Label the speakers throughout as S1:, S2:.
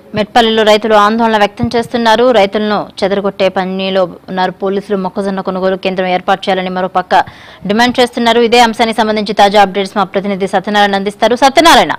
S1: మెట్పల్లిలో రైతులు ఆందోళన వ్యక్తం చేస్తున్నారు రైతులను చెదరగొట్టే పనిలో ఉన్నారు పోలీసులు మొక్కజొన్న కొనుగోలు కేంద్రం ఏర్పాటు చేయాలని మరోపక్క డిమాండ్ చేస్తున్నారు ఇదే అంశానికి సంబంధించి తాజా అప్డేట్స్ మా ప్రతినిధి సత్యనారాయణ అందిస్తారు సత్యనారాయణ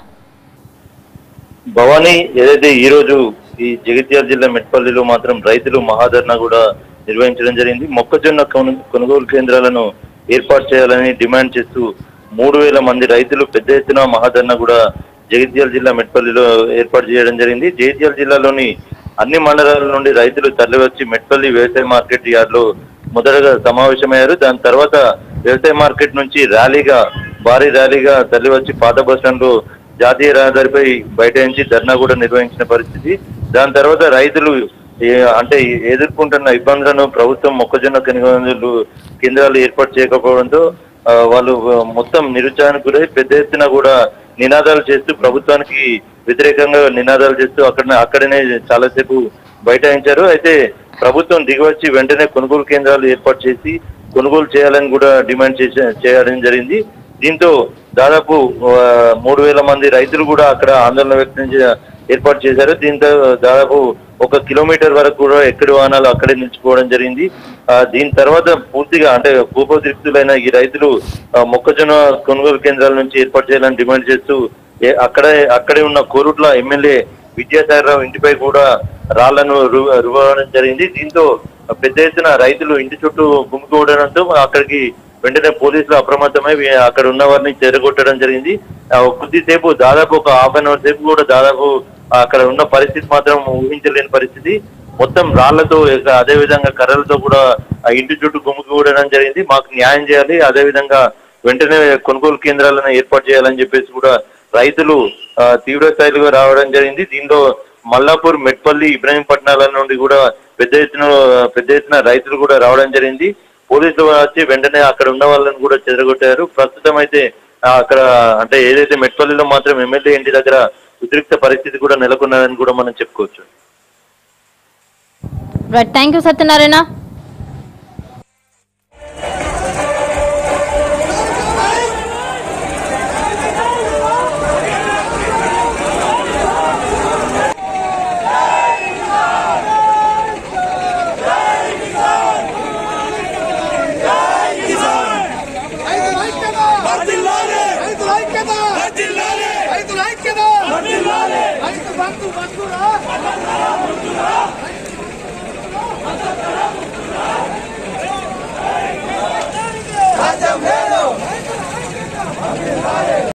S2: భవానీ ఏదైతే ఈ రోజు ఈ జగిత్యాల జిల్లా మెట్పల్లిలో మాత్రం రైతులు మహాధర్ణ కూడా నిర్వహించడం జరిగింది మొక్కజొన్న కొను- కొనుగోలు కేంద్రాలను ఏర్పాటు చేయాలని డిమాండ్ చేస్తూ మూడు వేల మంది రైతులు పెద్ద ఎత్తున మహాధర్ణ కూడా జగిత్యాల జిల్లా మెట్పల్లిలో ఏర్పాటు చేయడం జరిగింది జగిత్యాల జిల్లాలోని అన్ని మండలాల నుండి రైతులు తరలివచ్చి మెట్పల్లి వ్యవసాయ మార్కెట్ యార్డ్లో మొదటగా సమావేశమయ్యారు దాని తర్వాత వ్యవసాయ మార్కెట్ నుంచి ర్యాలీగా భారీ ర్యాలీగా తరలివచ్చి పాత బస్ స్టాండ్ లో జాతీయ రహదారిపై బైఠాయించి ధర్నా కూడా నిర్వహించిన పరిస్థితి దాని తర్వాత రైతులు ఏ- అంటే ఎదుర్కొంటున్న ఇబ్బందులను ప్రభుత్వం మొక్కజొన్న కొనుగోలు కేంద్రాలు ఏర్పాటు చేయకపోవడంతో ఆ, వాళ్ళు ఆ, మొత్తం నిరుత్సాహానికి గురై పెద్ద ఎత్తున కూడా నినాదాలు చేస్తూ ప్రభుత్వానికి వ్యతిరేకంగా నినాదాలు చేస్తూ అక్కడ అక్కడనే చాలాసేపు బైఠాయించారు అయితే ప్రభుత్వం దిగివచ్చి వెంటనే కొనుగోలు కేంద్రాలు ఏర్పాటు చేసి కొనుగోలు చేయాలని కూడా డిమాండ్ చేసే చేయడం జరిగింది దీంతో దాదాపు ఆ, మూడు వేల మంది రైతులు కూడా అక్కడ ఆందోళన వ్యక్తం చే- ఏర్పాటు చేశారు దీంతో దాదాపు ఒక కిలోమీటర్ వరకు కూడా ఎక్కడి వాహనాలు అక్కడే నిలిచిపోవడం జరిగింది ఆ, దీని తర్వాత పూర్తిగా అంటే భూపోద్రిక్తులైన ఈ రైతులు ఆ, మొక్కజొన్న కొనుగోలు కేంద్రాల నుంచి ఏర్పాటు చేయాలని డిమాండ్ చేస్తూ ఏ- అక్కడే అక్కడే ఉన్న కోరుట్ల ఎమ్మెల్యే విద్యాసాగర్ రావు ఇంటిపై కూడా రాళ్లను రు- రువ్వడం జరిగింది దీంతో పెద్ద ఎత్తున రైతులు ఇంటి చుట్టూ గుమికూడడంతో అక్కడికి వెంటనే పోలీసులు అప్రమత్తమై వీ- అక్కడ ఉన్న వారిని చెరగొట్టడం జరిగింది ఆ, కొద్దిసేపు దాదాపు ఒక హాఫ్ అన్ అవర్ సేపు కూడా దాదాపు అక్కడ ఉన్న పరిస్థితి మాత్రం ఊహించలేని పరిస్థితి మొత్తం రాళ్లతో ఇక అదే విధంగా కర్రలతో కూడా ఆ ఇంటి చుట్టూ గుమికూడడం జరిగింది మాకు న్యాయం చేయాలి అదే విధంగా వెంటనే కొనుగోలు కేంద్రాలను ఏర్పాటు చేయాలని చెప్పేసి కూడా రైతులు ఆ, తీవ్ర స్థాయిలో రావడం జరిగింది దీనిలో మల్లాపూర్ మెట్పల్లి ఇబ్రహీంపట్నాల నుండి కూడా పెద్ద ఎత్తున పెద్ద ఎత్తున రైతులు కూడా రావడం జరిగింది పోలీసులు వచ్చి వెంటనే అక్కడ ఉన్న వాళ్ళని కూడా చెదరగొట్టారు ప్రస్తుతం అయితే ఆ, అక్కడ అంటే ఏదైతే మెట్పల్లిలో మాత్రం ఎమ్మెల్యే ఇంటి దగ్గర ఉద్రిక్త పరిస్థితి కూడా నెలకొన్నదని కూడా మనం చెప్పుకోవచ్చు
S1: రైట్ థ్యాంక్ యూ సత్యనారాయణ
S3: రైతుల ఐక్యత రైతుల ఐక్యత రైతుల ఐక్యత రైతు బంధు బంధురా